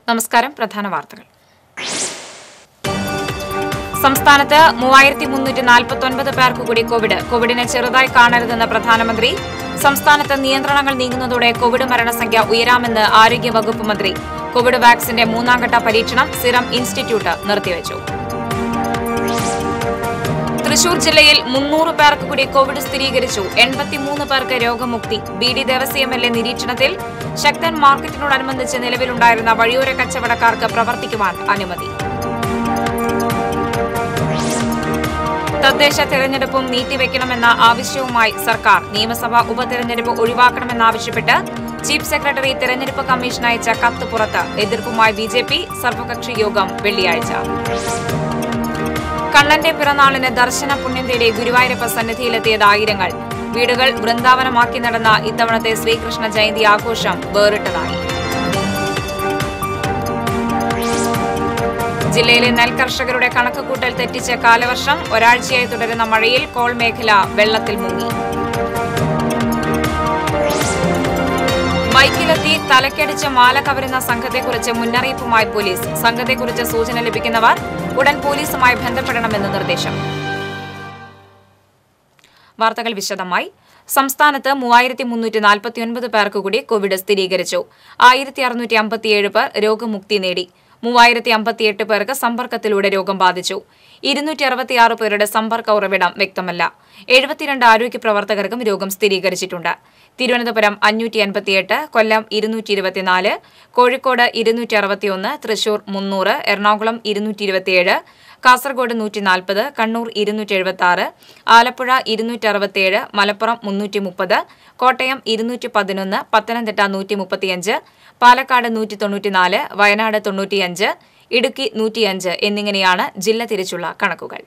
നമസ്കാരം പ്രധാന വാർത്തകൾ സംസ്ഥാനത്ത് മൂവായിരത്തി മുന്നൂറ്റി നാൽപ്പത്തി ഒൻപത് പേർക്ക് കൂടി കോവിഡ് കോവിഡിനെ ചെറുതായി കാണരുതെന്ന് പ്രധാനമന്ത്രി സംസ്ഥാനത്ത് നിയന്ത്രണങ്ങൾ നീങ്ങുന്നതോടെ കോവിഡ് മരണസംഖ്യ ഉയരാമെന്ന് ആരോഗ്യ വകുപ്പ് മന്ത്രി കോവിഡ് വാക്സിന്റെ മൂന്നാംഘട്ട പരീക്ഷണം സിറം ഇൻസ്റ്റിറ്റ്യൂട്ട് നിർത്തിവച്ചു തൃശൂർ ജില്ലയിൽ മുന്നൂറ് പേർക്ക് കൂടി കോവിഡ് സ്ഥിരീകരിച്ചു എൺപത്തിമൂന്ന് പേർക്ക് രോഗമുക്തി B D Devasy M L A നിരീക്ഷണത്തിൽ ശക്തൻ മാർക്കറ്റിനോടനുബന്ധിച്ച് നിലവിലുണ്ടായിരുന്ന വഴിയോര കച്ചവടക്കാർക്ക് പ്രവർത്തിക്കുവാൻ അനുമതി തദ്ദേശ തെരഞ്ഞെടുപ്പും നീട്ടിവെക്കണമെന്ന ആവശ്യവുമായി സർക്കാർ നിയമസഭാ ഉപതെരഞ്ഞെടുപ്പ് ഒഴിവാക്കണമെന്നാവശ്യപ്പെട്ട് ചീഫ് സെക്രട്ടറി തെരഞ്ഞെടുപ്പ് കമ്മീഷൻ അയച്ച കത്ത് പുറത്ത് എതിർപ്പുമായി ബി ജെ പി സർവകക്ഷി യോഗം വെള്ളിയാഴ്ച കണ്ണന്റെ പിറന്നാളിന് ദർശന പുണ്യം തേടി ഗുരുവായൂരപ്പ സന്നിധിയിലെത്തിയത് ആയിരങ്ങൾ വീടുകൾ വൃന്ദാവനമാക്കി നടന്ന ഇത്തവണത്തെ ശ്രീകൃഷ്ണ ജയന്തി ആഘോഷം വേറിട്ടതായി ജില്ലയിലെ നെൽകർഷകരുടെ കണക്കുകൂട്ടൽ തെറ്റിച്ച കാലവർഷം ഒരാഴ്ചയായി തുടരുന്ന മഴയിൽ കോൾ മേഖല വെള്ളത്തിൽ മുങ്ങി ബൈക്കിലെത്തി തലക്കടിച്ച് മാല കവരുന്ന സംഘത്തെക്കുറിച്ച് മുന്നറിയിപ്പുമായി പോലീസ് സംഘത്തെക്കുറിച്ച് സൂചന ലഭിക്കുന്നവർ ഉടൻ പോലീസുമായി ബന്ധപ്പെടണമെന്ന് നിർദ്ദേശം വാർത്തകൾ വിശദമായി സംസ്ഥാനത്ത് മൂവായിരത്തി മുന്നൂറ്റി നാൽപ്പത്തിയൊൻപത് പേർക്ക് കൂടി കോവിഡ് സ്ഥിരീകരിച്ചു ആയിരത്തി അറുന്നൂറ്റി അമ്പത്തിയേഴ് പേർ രോഗമുക്തി നേടി മൂവായിരത്തി അമ്പത്തിയെട്ട് പേർക്ക് സമ്പർക്കത്തിലൂടെ രോഗം ബാധിച്ചു ഇരുന്നൂറ്റി അറുപത്തിയാറ് പേരുടെ സമ്പർക്ക ഉറവിടം വ്യക്തമല്ല എഴുപത്തിരണ്ട് ആരോഗ്യ പ്രവർത്തകർക്കും രോഗം സ്ഥിരീകരിച്ചിട്ടുണ്ട് തിരുവനന്തപുരം അഞ്ഞൂറ്റി അൻപത്തിയെട്ട് കൊല്ലം ഇരുന്നൂറ്റി ഇരുപത്തിനാല് കോഴിക്കോട് ഇരുന്നൂറ്റി അറുപത്തിയൊന്ന് തൃശൂർ മുന്നൂറ് എറണാകുളം ഇരുന്നൂറ്റി ഇരുപത്തിയേഴ് കാസർഗോഡ് നൂറ്റി നാൽപ്പത് കണ്ണൂർ ഇരുന്നൂറ്റി എഴുപത്തി ആറ് ആലപ്പുഴ ഇരുന്നൂറ്റി അറുപത്തിയേഴ് മലപ്പുറം മുന്നൂറ്റി മുപ്പത് കോട്ടയം ഇരുന്നൂറ്റി പതിനൊന്ന് പത്തനംതിട്ട നൂറ്റി മുപ്പത്തിയഞ്ച് പാലക്കാട് നൂറ്റി തൊണ്ണൂറ്റിനാല് വയനാട് തൊണ്ണൂറ്റിയഞ്ച് ഇടുക്കി നൂറ്റിയഞ്ച് എന്നിങ്ങനെയാണ് ജില്ല തിരിച്ചുള്ള കണക്കുകൾ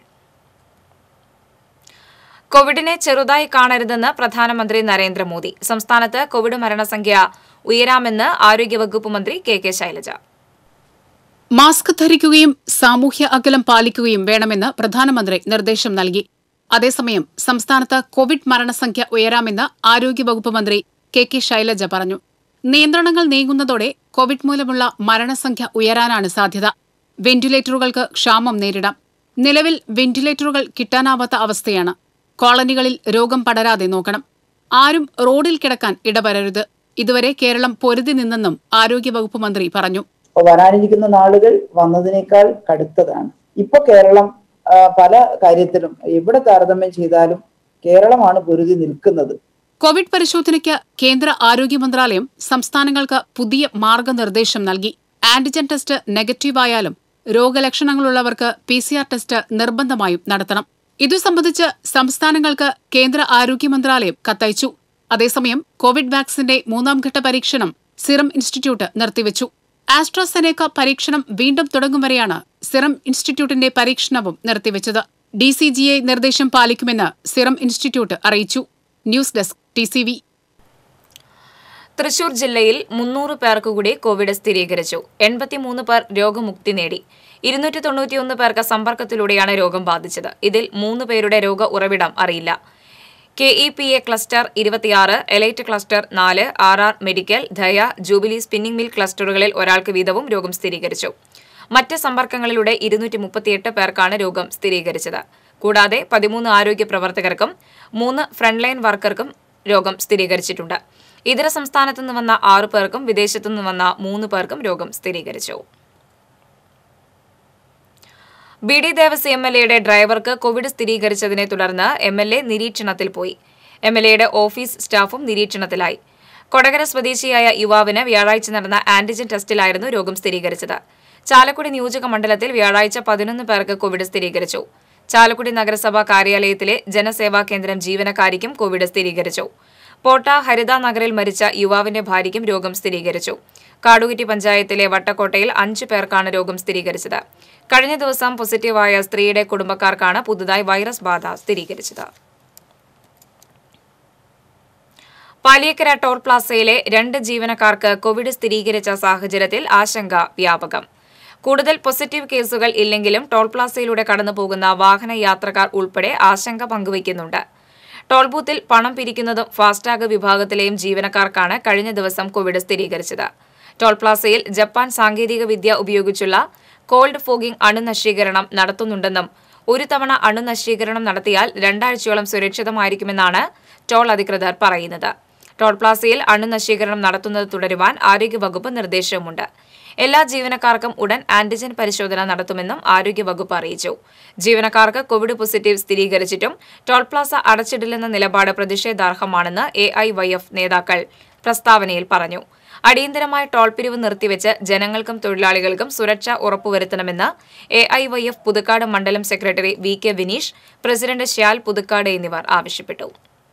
കോവിഡിനെ ചെറുതായി കാണരുതെന്ന് പ്രധാനമന്ത്രി നരേന്ദ്രമോദി സംസ്ഥാനത്ത് കോവിഡ് മരണസംഖ്യ ഉയരാമെന്ന് ആരോഗ്യവകുപ്പ് മന്ത്രി കെ കെ ശൈലജ മാസ്ക് ധരിക്കുകയും സാമൂഹ്യ അകലം പാലിക്കുകയും വേണമെന്ന് പ്രധാനമന്ത്രി നിർദ്ദേശം നൽകി അതേസമയം സംസ്ഥാനത്ത് കോവിഡ് മരണസംഖ്യ ഉയരാമെന്ന് ആരോഗ്യവകുപ്പ് മന്ത്രി കെ കെ ശൈലജ പറഞ്ഞു നിയന്ത്രണങ്ങൾ നീങ്ങുന്നതോടെ കോവിഡ് മൂലമുള്ള മരണസംഖ്യ ഉയരാനാണ് സാധ്യത വെന്റിലേറ്ററുകൾക്ക് ക്ഷാമം നേരിടാം നിലവിൽ വെന്റിലേറ്ററുകൾ കിട്ടാനാവാത്ത അവസ്ഥയാണ് കോളനികളിൽ രോഗം പടരാതെ നോക്കണം ആരും റോഡിൽ കിടക്കാൻ ഇടവരരുത് ഇതുവരെ കേരളം പൊരുതി നിന്നെന്നും ആരോഗ്യവകുപ്പ് മന്ത്രി പറഞ്ഞു അപ്പൊ വരാനിരിക്കുന്ന നാളുകൾ വന്നതിനേക്കാൾ കടുത്തതാണ് ഇപ്പൊ കേരളം ആ, പല കാര്യത്തിലും എവിടെ താരതമ്യം ചെയ്താലും കേരളമാണ് പൊരുതി നിൽക്കുന്നത് കോവിഡ് പരിശോധനയ്ക്ക് കേന്ദ്ര ആരോഗ്യ മന്ത്രാലയം സംസ്ഥാനങ്ങൾക്ക് പുതിയ മാർഗനിർദ്ദേശം നൽകി ആന്റിജൻ ടെസ്റ്റ് നെഗറ്റീവായാലും രോഗലക്ഷണങ്ങളുള്ളവർക്ക് പി സി ആർ ടെസ്റ്റ് നിർബന്ധമായും നടത്തണം ഇതു സംബന്ധിച്ച് സംസ്ഥാനങ്ങൾക്ക് കേന്ദ്ര ആരോഗ്യ മന്ത്രാലയം കത്തയച്ചു അതേസമയം കോവിഡ് വാക്സിന്റെ മൂന്നാം ഘട്ട പരീക്ഷണം സിറം ഇൻസ്റ്റിറ്റ്യൂട്ട് നിർത്തിവച്ചു ആസ്ട്രാസെനേക്ക പരീക്ഷണം വീണ്ടും തുടങ്ങും വരെയാണ് സിറം ഇൻസ്റ്റിറ്റ്യൂട്ടിന്റെ പരീക്ഷണവും നിർത്തിവച്ചത് ഡി സി ജി ഐ നിർദ്ദേശം പാലിക്കുമെന്ന് സിറം ഇൻസ്റ്റിറ്റ്യൂട്ട് അറിയിച്ചു news desk T C V Thrissur ജില്ലയിൽ മുന്നൂറ് പേർക്ക് കൂടി കോവിഡ് സ്ഥിരീകരിച്ചു എൺപത്തിമൂന്ന് പേർ രോഗമുക്തി നേടി ഇരുന്നൂറ്റി തൊണ്ണൂറ്റിയൊന്ന് പേർക്ക് സമ്പർക്കത്തിലൂടെയാണ് രോഗം ബാധിച്ചത് ഇതിൽ മൂന്ന് പേരുടെ രോഗ ഉറവിടം അറിയില്ല K E P A cluster ഇരുപത്തിയാറ് എലൈറ്റ് ക്ലസ്റ്റർ നാല് R R medical Daya jubilee spinning mill ക്ലസ്റ്ററുകളിൽ ഒരാൾക്ക് വീതവും രോഗം സ്ഥിരീകരിച്ചു മറ്റ് സമ്പർക്കങ്ങളിലൂടെ ഇരുന്നൂറ്റി മുപ്പത്തിയെട്ട് പേർക്കാണ് രോഗം സ്ഥിരീകരിച്ചത് കൂടാതെ പതിമൂന്ന് ആരോഗ്യ പ്രവർത്തകർക്കും മൂന്ന് ഫ്രണ്ട്ലൈൻ വർക്കർക്കും രോഗം സ്ഥിരീകരിച്ചിട്ടുണ്ട് ഇതര സംസ്ഥാനത്തു നിന്ന് വന്ന ആറു പേർക്കും വിദേശത്തു നിന്ന് വന്ന മൂന്ന് പേർക്കും രോഗം സ്ഥിരീകരിച്ചു B D Devasy M L എയുടെ ഡ്രൈവർക്ക് കോവിഡ് സ്ഥിരീകരിച്ചതിനെ തുടർന്ന് എം എൽ എ നിരീക്ഷണത്തിൽ പോയി എം എൽ എയുടെ ഓഫീസ് സ്റ്റാഫും നിരീക്ഷണത്തിലായി കൊടകര സ്വദേശിയായ യുവാവിന് വ്യാഴാഴ്ച നടന്ന ആന്റിജൻ ടെസ്റ്റിലായിരുന്നു രോഗം സ്ഥിരീകരിച്ചത് ചാലക്കുടി നിയോജക മണ്ഡലത്തിൽ വ്യാഴാഴ്ച പതിനൊന്ന് പേർക്ക് കോവിഡ് സ്ഥിരീകരിച്ചു ചാലക്കുടി നഗരസഭാ കാര്യാലയത്തിലെ ജനസേവാ കേന്ദ്രം ജീവനക്കാരിക്കും കോവിഡ് സ്ഥിരീകരിച്ചു പോട്ട ഹരിത നഗറിൽ മരിച്ച യുവാവിന്റെ ഭാര്യയ്ക്കും രോഗം സ്ഥിരീകരിച്ചു കാടുകുറ്റി പഞ്ചായത്തിലെ വട്ടക്കോട്ടയിൽ അഞ്ചു പേർക്കാണ് രോഗം സ്ഥിരീകരിച്ചത് കഴിഞ്ഞ ദിവസം പോസിറ്റീവായ സ്ത്രീയുടെ കുടുംബക്കാർക്കാണ് പുതുതായി വൈറസ് ബാധ സ്ഥിരീകരിച്ചത് പാലിയക്കര ടോൾ പ്ലാസയിലെ രണ്ട് ജീവനക്കാർക്ക് കോവിഡ് സ്ഥിരീകരിച്ച സാഹചര്യത്തിൽ ആശങ്ക വ്യാപകം കൂടുതൽ പോസിറ്റീവ് കേസുകൾ ഇല്ലെങ്കിലും ടോൾ പ്ലാസയിലൂടെ കടന്നുപോകുന്ന വാഹന യാത്രക്കാർ ഉൾപ്പെടെ ആശങ്ക പങ്കുവയ്ക്കുന്നുണ്ട് ടോൾ ബൂത്തിൽ പണം പിരിക്കുന്നതും ഫാസ്ടാഗ് വിഭാഗത്തിലെയും ജീവനക്കാർക്കാണ് കഴിഞ്ഞ ദിവസം കോവിഡ് സ്ഥിരീകരിച്ചത് ടോൾ പ്ലാസയിൽ ജപ്പാൻ സാങ്കേതിക വിദ്യ ഉപയോഗിച്ചുള്ള കോൾഡ് ഫോഗിംഗ് അണുനശീകരണം നടത്തുന്നുണ്ടെന്നും ഒരു തവണ അണുനശീകരണം നടത്തിയാൽ രണ്ടാഴ്ചയോളം സുരക്ഷിതമായിരിക്കുമെന്നാണ് ടോൾ അധികൃതർ പറയുന്നത് ടോൾ പ്ലാസയിൽ അണുനശീകരണം നടത്തുന്നത് തുടരുവാൻ ആരോഗ്യവകുപ്പ് നിർദ്ദേശവുമുണ്ട് എല്ലാ ജീവനക്കാർക്കും ഉടൻ ആന്റിജൻ പരിശോധന നടത്തുമെന്നും ആരോഗ്യവകുപ്പ് അറിയിച്ചു ജീവനക്കാർക്ക് കോവിഡ് പോസിറ്റീവ് സ്ഥിരീകരിച്ചിട്ടും ടോൾ പ്ലാസ അടച്ചിടില്ലെന്ന നിലപാട് പ്രതിഷേധാർഹമാണെന്ന് എ ഐ വൈ എഫ് നേതാക്കൾ പ്രസ്താവനയിൽ പറഞ്ഞു അടിയന്തരമായി ടോൾ പിരിവ് നിർത്തിവെച്ച് ജനങ്ങൾക്കും തൊഴിലാളികൾക്കും സുരക്ഷ ഉറപ്പുവരുത്തണമെന്ന് A I Y F Puthukkad മണ്ഡലം secretary V K Vineesh president Shyal Puthukkad എന്നിവർ ആവശ്യപ്പെട്ടു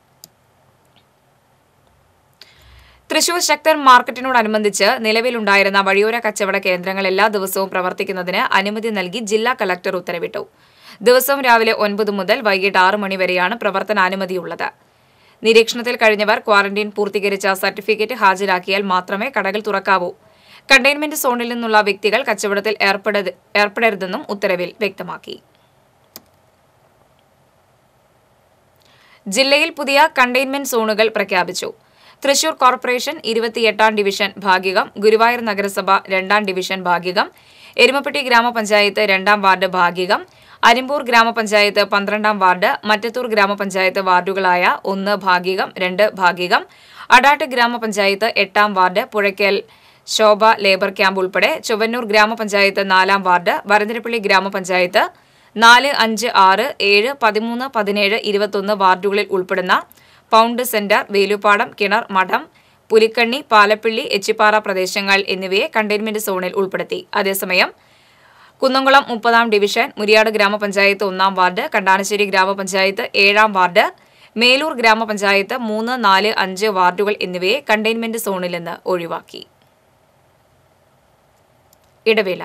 തൃശൂർ ശക്തർ മാർക്കറ്റിനോടനുബന്ധിച്ച് നിലവിലുണ്ടായിരുന്ന വഴിയോര കച്ചവട കേന്ദ്രങ്ങൾ എല്ലാ ദിവസവും പ്രവർത്തിക്കുന്നതിന് അനുമതി നൽകി ജില്ലാ കളക്ടർ ഉത്തരവിട്ടു ദിവസവും രാവിലെ ഒൻപത് മുതൽ വൈകിട്ട് ആറ് മണി വരെയാണ് പ്രവർത്തനാനുമതിയുള്ളത് നിരീക്ഷണത്തിൽ കഴിഞ്ഞവർ ക്വാറന്റൈൻ പൂർത്തീകരിച്ച സർട്ടിഫിക്കറ്റ് ഹാജരാക്കിയാൽ മാത്രമേ കടകൾ തുറക്കാവൂ കണ്ടെയ്ൻമെന്റ് സോണിൽ നിന്നുള്ള വ്യക്തികൾ കച്ചവടത്തിൽ ഏർപ്പെടരുത് ഏർപ്പെടരുതെന്നും ഉത്തരവിൽ വ്യക്തമാക്കി ജില്ലയിൽ പുതിയ കണ്ടെയ്ൻമെന്റ് സോണുകൾ പ്രഖ്യാപിച്ചു തൃശൂർ കോർപ്പറേഷൻ ഇരുപത്തിയെട്ടാം ഡിവിഷൻ ഭാഗികം ഗുരുവായൂർ നഗരസഭ രണ്ടാം ഡിവിഷൻ ഭാഗികം എരുമപ്പെട്ടി ഗ്രാമപഞ്ചായത്ത് രണ്ടാം വാർഡ് ഭാഗികം അരിമ്പൂർ ഗ്രാമപഞ്ചായത്ത് പന്ത്രണ്ടാം വാർഡ് മറ്റത്തൂർ ഗ്രാമപഞ്ചായത്ത് വാർഡുകളായ ഒന്ന് ഭാഗികം രണ്ട് ഭാഗികം അടാട്ട് ഗ്രാമപഞ്ചായത്ത് എട്ടാം ward Puzhakkal Shobha labour camp ഉൾപ്പെടെ ചൊവ്വന്നൂർ ഗ്രാമപഞ്ചായത്ത് നാലാം വാർഡ് വരന്തരപ്പള്ളി ഗ്രാമപഞ്ചായത്ത് നാല് അഞ്ച് ആറ് ഏഴ് പതിമൂന്ന് പതിനേഴ് ഇരുപത്തൊന്ന് വാർഡുകളിൽ ഉൾപ്പെടുന്ന പൗണ്ട് സെന്റർ വേലുപ്പാടം കിണർ മഠം പുലിക്കണ്ണി പാലപ്പിള്ളി എച്ചിപ്പാറ പ്രദേശങ്ങൾ എന്നിവയെ കണ്ടെയ്ൻമെന്റ് സോണിൽ ഉൾപ്പെടുത്തി അതേസമയം കുന്നംകുളം മുപ്പതാം ഡിവിഷൻ മുരിയാട് ഗ്രാമപഞ്ചായത്ത് ഒന്നാം വാർഡ് കണ്ടാനശ്ശേരി ഗ്രാമപഞ്ചായത്ത് ഏഴാം വാർഡ് മേലൂർ ഗ്രാമപഞ്ചായത്ത് മൂന്ന് നാല് അഞ്ച് വാർഡുകൾ എന്നിവയെ കണ്ടെയ്ൻമെന്റ് സോണിൽ നിന്ന് ഒഴിവാക്കി ഇടവേള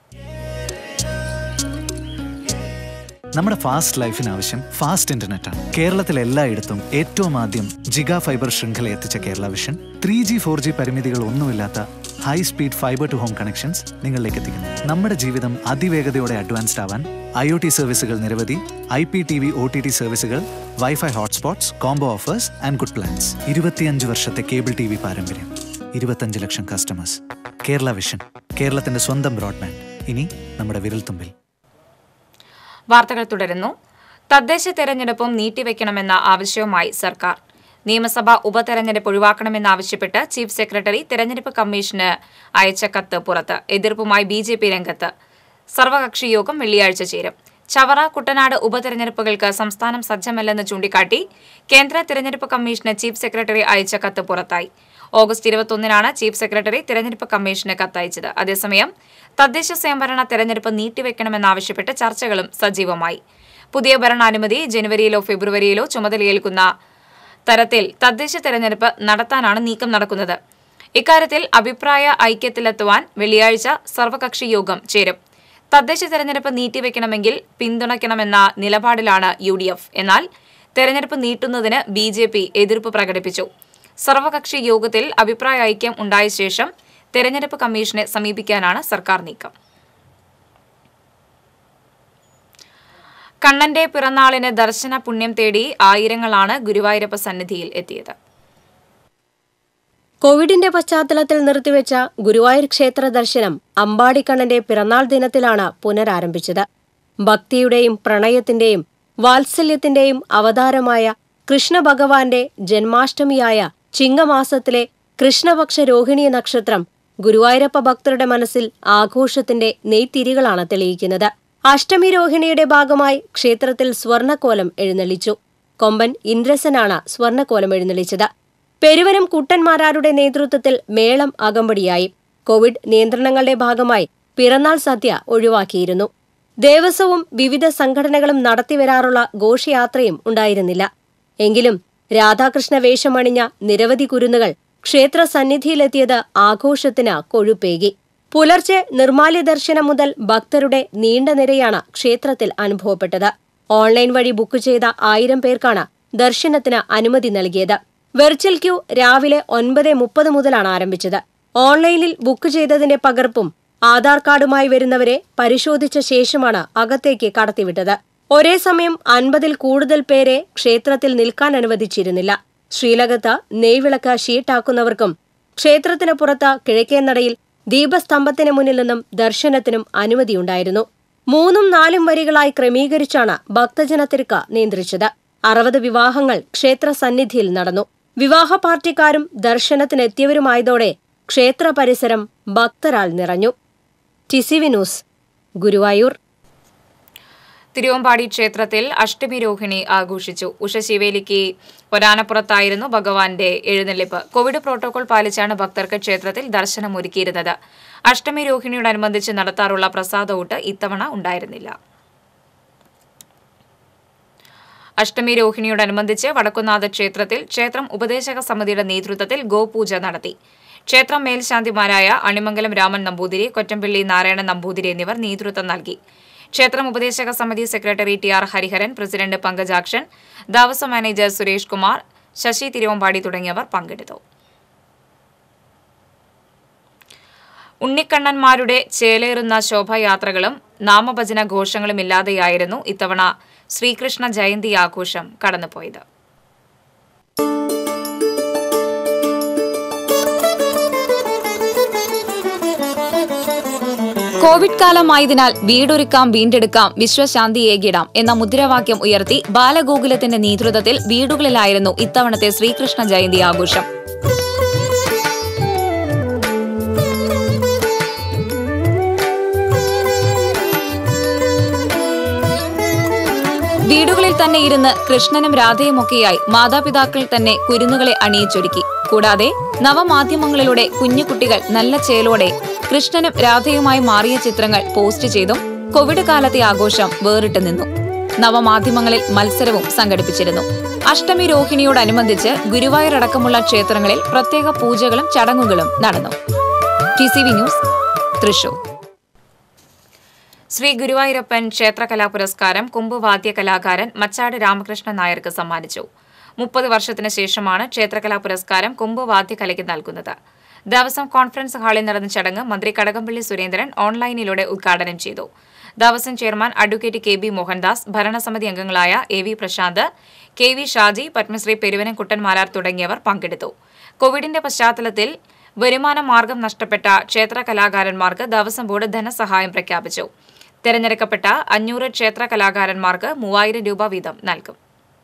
നമ്മുടെ ഫാസ്റ്റ് ലൈഫിന് ആവശ്യം ഫാസ്റ്റ് ഇന്റർനെറ്റ് ആണ് കേരളത്തിൽ എല്ലായിടത്തും ഏറ്റവും ആദ്യം ജിഗാ ഫൈബർ ശൃംഖല എത്തിച്ച Kerala vision three G four G പരിമിതികൾ ഒന്നുമില്ലാത്ത high speed fibre to home connections നിങ്ങളിലേക്ക് എത്തിക്കുന്നു നമ്മുടെ ജീവിതം അതിവേഗതയോടെ അഡ്വാൻസ്ഡ് ആവാൻ ഐ ഒ ടി സർവീസുകൾ നിരവധി I P T V O T T സർവീസുകൾ wifi hotspots combo offers and good plans ഇരുപത്തിയഞ്ച് വർഷത്തെ കേബിൾ ടി വി പാരമ്പര്യം ഇരുപത്തഞ്ച് ലക്ഷം കസ്റ്റമേഴ്സ് കേരള വിഷൻ കേരളത്തിന്റെ സ്വന്തം ബ്രോഡ്ബാൻഡ് ഇനി നമ്മുടെ വിരൽത്തുമ്പിൽ വാർത്തകൾ തുടരുന്നു തദ്ദേശ തെരഞ്ഞെടുപ്പും നീട്ടിവെക്കണമെന്ന ആവശ്യവുമായി സർക്കാർ നിയമസഭാ ഉപതെരഞ്ഞെടുപ്പ് ഒഴിവാക്കണമെന്നാവശ്യപ്പെട്ട് ചീഫ് സെക്രട്ടറി തെരഞ്ഞെടുപ്പ് കമ്മീഷന് അയച്ച കത്ത് പുറത്ത് എതിർപ്പുമായി ബി ജെ പി രംഗത്ത് സർവകക്ഷി യോഗം വെള്ളിയാഴ്ച ചേരും ചവറ കുട്ടനാട് ഉപതെരഞ്ഞെടുപ്പുകൾക്ക് സംസ്ഥാനം സജ്ജമല്ലെന്ന് ചൂണ്ടിക്കാട്ടി കേന്ദ്ര തെരഞ്ഞെടുപ്പ് കമ്മീഷന് ചീഫ് സെക്രട്ടറി അയച്ച കത്ത് പുറത്തായി ഓഗസ്റ്റ് ഇരുപത്തൊന്നിനാണ് ചീഫ് സെക്രട്ടറി തെരഞ്ഞെടുപ്പ് കമ്മീഷന് കത്തയച്ചത് അതേസമയം തദ്ദേശ സ്വയംഭരണ തെരഞ്ഞെടുപ്പ് നീട്ടിവെക്കണമെന്നാവശ്യപ്പെട്ട് ചർച്ചകളും സജീവമായി പുതിയ ഭരണാനുമതി ജനുവരിയിലോ ഫെബ്രുവരിയിലോ ചുമതലയേൽക്കുന്ന തരത്തിൽ തദ്ദേശ തെരഞ്ഞെടുപ്പ് നടത്താനാണ് നീക്കം നടക്കുന്നത് ഇക്കാര്യത്തിൽ അഭിപ്രായ ഐക്യത്തിലെത്തുവാൻ വെള്ളിയാഴ്ച സർവകക്ഷി യോഗം ചേരും തദ്ദേശ തെരഞ്ഞെടുപ്പ് നീട്ടിവെക്കണമെങ്കിൽ പിന്തുണയ്ക്കണമെന്ന നിലപാടിലാണ് യു ഡി എഫ് എന്നാൽ തെരഞ്ഞെടുപ്പ് നീട്ടുന്നതിന് ബി ജെ പി എതിർപ്പ് പ്രകടിപ്പിച്ചു സർവകക്ഷി യോഗത്തിൽ അഭിപ്രായ ഐക്യം ഉണ്ടായ ശേഷം തെരഞ്ഞെടുപ്പ് കമ്മീഷനെ സമീപിക്കാനാണ് സർക്കാർ നീക്കം കണ്ണന്റെ പിറന്നാളിന് ദർശന പുണ്യം തേടി ആയിരങ്ങളാണ് ഗുരുവായൂരപ്പ സന്നിധിയിൽ എത്തിയത് കോവിഡിന്റെ പശ്ചാത്തലത്തിൽ നിർത്തിവെച്ച ഗുരുവായൂർ ക്ഷേത്ര ദർശനം അമ്പാടിക്കണ്ണന്റെ പിറന്നാൾ ദിനത്തിലാണ് പുനരാരംഭിച്ചത് ഭക്തിയുടെയും പ്രണയത്തിന്റെയും വാത്സല്യത്തിന്റെയും അവതാരമായ കൃഷ്ണഭഗവാന്റെ ജന്മാഷ്ടമിയായ ചിങ്ങമാസത്തിലെ കൃഷ്ണപക്ഷ രോഹിണി നക്ഷത്രം ഗുരുവായൂരപ്പ ഭക്തരുടെ മനസ്സിൽ ആഘോഷത്തിന്റെ നെയ്ത്തിരികളാണ് തെളിയിക്കുന്നത് അഷ്ടമി രോഹിണിയുടെ ഭാഗമായി ക്ഷേത്രത്തിൽ സ്വർണക്കോലം എഴുന്നള്ളിച്ചു കൊമ്പൻ ഇന്ദ്രസനാണ് സ്വർണക്കോലം എഴുന്നള്ളിച്ചത് പെരുവനം കുട്ടന്മാരാരുടെ നേതൃത്വത്തിൽ മേളം അകമ്പടിയായി കോവിഡ് നിയന്ത്രണങ്ങളുടെ ഭാഗമായി പിറന്നാൾ സദ്യ ഒഴിവാക്കിയിരുന്നു ദേവസ്വവും വിവിധ സംഘടനകളും നടത്തിവരാറുള്ള ഘോഷയാത്രയും ഉണ്ടായിരുന്നില്ല എങ്കിലും രാധാകൃഷ്ണ വേഷമണിഞ്ഞ നിരവധി കുരുന്നുകൾ ക്ഷേത്ര സന്നിധിയിലെത്തിയത് ആഘോഷത്തിന് കൊഴുപ്പേകി പുലർച്ചെ നിർമാല്യ ദർശനം മുതൽ ഭക്തരുടെ നീണ്ട നിരയാണ് ക്ഷേത്രത്തിൽ അനുഭവപ്പെട്ടത് ഓൺലൈൻ വഴി ബുക്ക് ചെയ്ത ആയിരം പേർക്കാണ് ദർശനത്തിന് അനുമതി നൽകിയത് വെർച്വൽ ക്യൂ രാവിലെ ഒൻപത് മുപ്പത് മുതലാണ് ആരംഭിച്ചത് ഓൺലൈനിൽ ബുക്ക് ചെയ്തതിന്റെ പകർപ്പും ആധാർ കാർഡുമായി വരുന്നവരെ പരിശോധിച്ച ശേഷമാണ് അകത്തേക്ക് കടത്തിവിട്ടത് ഒരേ സമയം അൻപതിൽ കൂടുതൽ പേരെ ക്ഷേത്രത്തിൽ നിൽക്കാൻ അനുവദിച്ചിരുന്നില്ല ശ്രീലകത്ത് നെയ്വിളക്ക് ഷീട്ടാക്കുന്നവർക്കും ക്ഷേത്രത്തിന് പുറത്ത് കിഴക്കേനടയിൽ ദീപസ്തംഭത്തിന് മുന്നിൽ നിന്നും ദർശനത്തിനും അനുമതിയുണ്ടായിരുന്നു മൂന്നും നാലും വരികളായി ക്രമീകരിച്ചാണ് ഭക്തജനത്തിരക്ക് നിയന്ത്രിച്ചത് അറുപത് വിവാഹങ്ങൾ ക്ഷേത്ര സന്നിധിയിൽ നടന്നു വിവാഹ പാർട്ടിക്കാരും ദർശനത്തിനെത്തിയവരുമായതോടെ ക്ഷേത്ര പരിസരം ഭക്തരാൽ നിറഞ്ഞു ടിസിവി ന്യൂസ് ഗുരുവായൂർ തിരുവമ്പാടി ക്ഷേത്രത്തിൽ അഷ്ടമി രോഹിണി ആഘോഷിച്ചു ഉഷശിവേലിക്ക് ഒരാനപ്പുറത്തായിരുന്നു ഭഗവാന്റെ എഴുന്നള്ളിപ്പ് കോവിഡ് പ്രോട്ടോകോൾ പാലിച്ചാണ് ഭക്തർക്ക് ക്ഷേത്രത്തിൽ ദർശനം ഒരുക്കിയിരുന്നത് അഷ്ടമി രോഹിണിയോടനുബന്ധിച്ച് നടത്താറുള്ള പ്രസാദ ഇത്തവണ ഉണ്ടായിരുന്നില്ല അഷ്ടമി രോഹിണിയോടനുബന്ധിച്ച് വടക്കുന്നാഥ ക്ഷേത്രത്തിൽ ക്ഷേത്രം ഉപദേശക സമിതിയുടെ നേതൃത്വത്തിൽ ഗോപൂജ നടത്തി ക്ഷേത്രം മേൽശാന്തിമാരായ അണിമംഗലം രാമൻ നമ്പൂതിരി കൊറ്റമ്പള്ളി നാരായണൻ നമ്പൂതിരി എന്നിവർ നേതൃത്വം നൽകി ക്ഷേത്രം ഉപദേശക സമിതി secretary T R Hariharan president Pankajakshan Devaswom manager Suresh Kumar Sasi Thiruvambady തുടങ്ങിയവർ പങ്കെടുത്തു ഉണ്ണിക്കണ്ണന്മാരുടെ ചേലേറുന്ന ശോഭായാത്രകളും നാമഭജന ഘോഷങ്ങളും ഇല്ലാതെയായിരുന്നു ഇത്തവണ ശ്രീകൃഷ്ണ ജയന്തി ആഘോഷം കടന്നുപോയത് കോവിഡ് കാലമായതിനാൽ വീടൊരുക്കാം വീണ്ടെടുക്കാം വിശ്വശാന്തി ഏകിടാം എന്ന മുദ്രാവാക്യം ഉയർത്തി ബാലഗോകുലത്തിന്റെ നേതൃത്വത്തിൽ വീടുകളിലായിരുന്നു ഇത്തവണത്തെ ശ്രീകൃഷ്ണ ജയന്തി ആഘോഷം വീടുകളിൽ തന്നെ ഇരുന്ന് കൃഷ്ണനും രാധയുമൊക്കെയായി മാതാപിതാക്കൾ തന്നെ കുരുന്നുകളെ അണിയിച്ചൊരുക്കി കൂടാതെ നവമാധ്യമങ്ങളിലൂടെ കുഞ്ഞുകുട്ടികൾ നല്ല ചേലോടെ കൃഷ്ണനും രാധയുമായി മാറിയ ചിത്രങ്ങൾ പോസ്റ്റ് ചെയ്തും കോവിഡ് കാലത്തെ ആഘോഷം വേറിട്ട് നിന്നു നവമാധ്യമങ്ങളിൽ മത്സരവും സംഘടിപ്പിച്ചിരുന്നു അഷ്ടമി രോഹിണിയോടനുബന്ധിച്ച് ഗുരുവായൂർ അടക്കമുള്ള ക്ഷേത്രങ്ങളിൽ പ്രത്യേക പൂജകളും ചടങ്ങുകളും നടന്നു T C V news Thrissur Shri Guruvayurappan ക്ഷേത്രകലാ പുരസ്കാരം കുംഭവാദ്യ കലാകാരൻ മച്ചാട് രാമകൃഷ്ണൻ നായർക്ക് സമ്മാനിച്ചു മുപ്പത് വർഷത്തിന് ശേഷമാണ് ക്ഷേത്രകലാ പുരസ്കാരം കുംഭവാദ്യ കലയ്ക്ക് നൽകുന്നത് ദേവസ്വം കോൺഫറൻസ് ഹാളിൽ നടന്ന ചടങ്ങ് മന്ത്രി കടകംപള്ളി സുരേന്ദ്രൻ ഓൺലൈനിലൂടെ ഉദ്ഘാടനം ചെയ്തു Devaswom chairman advocate K B Mohandas ഭരണസമിതി അംഗങ്ങളായ A V Prashant K V Shaji Padma Shri Peruvanam Kuttan Marar തുടങ്ങിയവർ പങ്കെടുത്തു കോവിഡിന്റെ പശ്ചാത്തലത്തിൽ വരുമാന മാർഗം നഷ്ടപ്പെട്ട ക്ഷേത്ര കലാകാരന്മാർക്ക് ദേവസ്വം ബോർഡ് ധനസഹായം പ്രഖ്യാപിച്ചു തെരഞ്ഞെടുക്കപ്പെട്ട അഞ്ഞൂറ് ക്ഷേത്ര കലാകാരന്മാർക്ക് മൂവായിരം രൂപ വീതം നൽകും